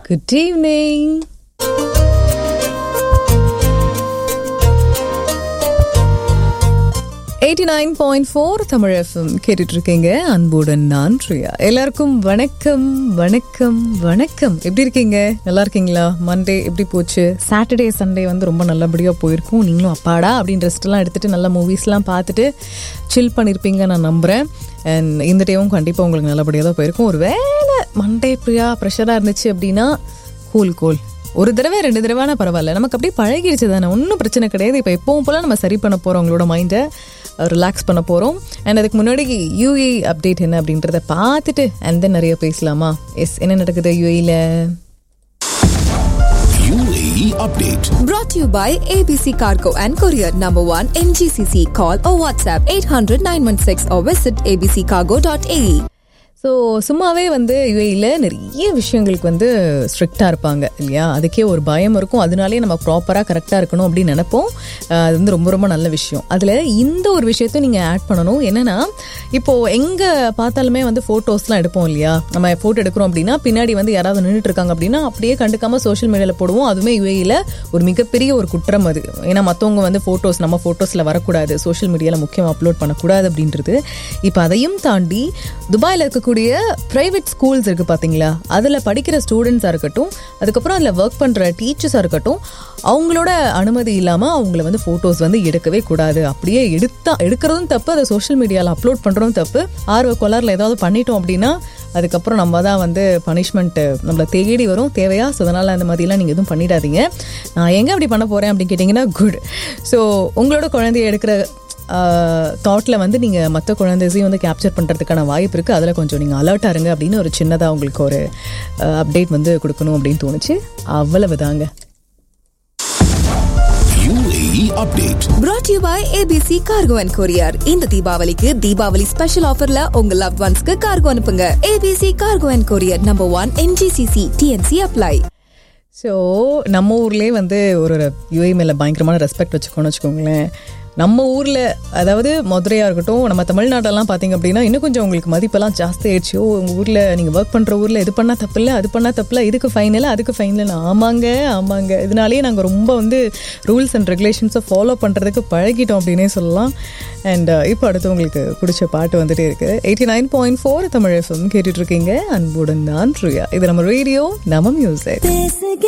Good evening. Eighty nine point four Tamil FM கேட்டுட்டு இருக்கீங்க அன்புடன் நான் பிரியா எல்லாருக்கும் வணக்கம் வணக்கம் வணக்கம் எப்படி இருக்கீங்க நல்லா இருக்கீங்களா மண்டே எப்படி போச்சு சாட்டர்டே சண்டே வந்து ரொம்ப நல்லபடியாக போயிருக்கும் நீங்களும் அப்பாடா அப்படின்னு ரெஸ்ட்லாம் எடுத்துட்டு நல்ல மூவிஸ்லாம் பார்த்துட்டு சில் பண்ணியிருப்பீங்க நான் நம்புகிறேன் அண்ட் இந்த டேவும் கண்டிப்பாக உங்களுக்கு நல்லபடியாக தான் போயிருக்கும் ஒரு வேளை மண்டே பிரியா ப்ரெஷராக இருந்துச்சு அப்படின்னா கூல் கூல் ஒரு தடவை ரெண்டு தடவைனா பரவாயில்ல நமக்கு அப்படியே பழகிடுச்சு தானே ஒன்றும் பிரச்சனை கிடையாது இப்போ எப்பவும் போல நம்ம சரி பண்ண போகிறோம் உங்களோட மைண்டை ரிலாக்ஸ் பண்ண போகிறோம் அண்ட் அதுக்கு முன்னாடி யூஏ அப்டேட் என்ன அப்படின்றத பார்த்துட்டு அண்ட் தென் நிறைய பேசலாமா எஸ் என்ன நடக்குது யூஏயில் UAE update. Brought to you by ABC Cargo and Courier Number 1 in GCC. Call or WhatsApp 800 916 or visit abccargo.ae. So சும்மாவே வந்து யுஏயில் நிறைய விஷயங்களுக்கு வந்து ஸ்ட்ரிக்டாக இருப்பாங்க இல்லையா அதுக்கே ஒரு பயம் இருக்கும் அதனாலே நம்ம ப்ராப்பராக கரெக்டாக இருக்கணும் அப்படின்னு நினைப்போம் அஹ் அது வந்து ரொம்ப ரொம்ப நல்ல விஷயம் அதில் இந்த ஒரு விஷயத்த நீங்கள் ஆட் பண்ணணும் என்னென்னா இப்போது எங்கே பார்த்தாலுமே வந்து ஃபோட்டோஸ்லாம் எடுப்போம் இல்லையா நம்ம ஃபோட்டோ எடுக்கிறோம் அப்படின்னா பின்னாடி வந்து யாராவது நின்றுட்டு இருக்காங்க அப்படின்னா அப்படியே கண்டுக்காமல் சோஷியல் மீடியாவில் போடுவோம் அதுவுமே யுஏயில் ஒரு மிகப்பெரிய ஒரு குற்றம் அது ஏன்னா மற்றவங்க வந்து ஃபோட்டோஸ் நம்ம ஃபோட்டோஸில் வரக்கூடாது சோஷியல் மீடியாவில் முக்கியம் அப்லோட் பண்ணக்கூடாது அப்படின்றது இப்போ அதையும் தாண்டி துபாயில் இருக்கக்கூடிய ப்ரைவேட் ஸ்கூல்ஸ் இருக்குது பார்த்தீங்களா அதில் படிக்கிற ஸ்டூடெண்ட்ஸாக இருக்கட்டும் அதுக்கப்புறம் அதில் ஒர்க் பண்ணுற டீச்சர்ஸாக இருக்கட்டும் அவங்களோட அனுமதி இல்லாமல் அவங்கள வந்து ஃபோட்டோஸ் வந்து எடுக்கவே கூடாது அப்படியே எடுத்தா எடுக்கிறதும் தப்பு அதை சோஷியல் மீடியாவில் அப்லோட் பண்ணுறதும் தப்பு ஆர்வ கொலாரில் ஏதாவது பண்ணிட்டோம் அப்படின்னா அதுக்கப்புறம் நம்ம தான் வந்து பனிஷ்மெண்ட்டு நம்மளை தேடி வரும் தேவையா ஸோ அதனால் அந்த மாதிரிலாம் நீங்கள் எதுவும் பண்ணிடாதீங்க நான் எங்கே அப்படி பண்ண போகிறேன் அப்படின்னு கேட்டிங்கன்னா குட் ஸோ உங்களோட குழந்தைய எடுக்கிற தாட்டில் வந்து நீங்கள் மற்ற குழந்தைஸையும் வந்து கேப்சர் பண்ணுறதுக்கான வாய்ப்பு இருக்குது அதில் கொஞ்சம் நீங்கள் அலர்ட்டாக இருங்க அப்படின்னு ஒரு சின்னதாக உங்களுக்கு ஒரு அப்டேட் வந்து கொடுக்கணும் அப்படின்னு தோணுச்சு அவ்வளவுதாங்க UAE update. Brought to you by ABC Cargo and Courier. இந்த தீபாவளிக்கு தீபாவளி ஸ்பெஷல் ஆஃபர்ல உங்க லவ் ஒன்ஸ்க்கு கார்கோ அனுப்புங்க ABC Cargo and Courier Number 1 in GCC. TNC apply. So நம்ம ஊர்லேயே வந்து ஒரு யூஏ மேலே பயங்கரமான ரெஸ்பெக்ட் வச்சுக்கோன்னு வச்சுக்கோங்களேன் நம்ம ஊரில் அதாவது மதுரையாக இருக்கட்டும் நம்ம தமிழ்நாட்டெல்லாம் பார்த்தீங்க அப்படின்னா இன்னும் கொஞ்சம் உங்களுக்கு மதிப்பெல்லாம் ஜாஸ்தி ஆயிடுச்சு ஓ உங்கள் ஊரில் நீங்கள் ஒர்க் பண்ணுற ஊரில் இது பண்ணால் தப்பில்லை அது பண்ணால் தப்பில்லை இதுக்கு ஃபைனல் அதுக்கு ஃபைனல் ஆமாங்க ஆமாங்க இதனாலேயே நாங்கள் ரொம்ப வந்து ரூல்ஸ் அண்ட் ரெகுலேஷன்ஸை ஃபாலோ பண்ணுறதுக்கு பழகிட்டோம் அப்படின்னே சொல்லலாம் அண்ட் இப்போ அடுத்து உங்களுக்கு பிடிச்ச பாட்டு வந்துட்டே இருக்குது eighty nine point four Tamil FM கேட்டுட்ருக்கீங்க அன்புடன் தான் ட்ரியா இது நம்ம ரேடியோ நம்ம மியூசிக்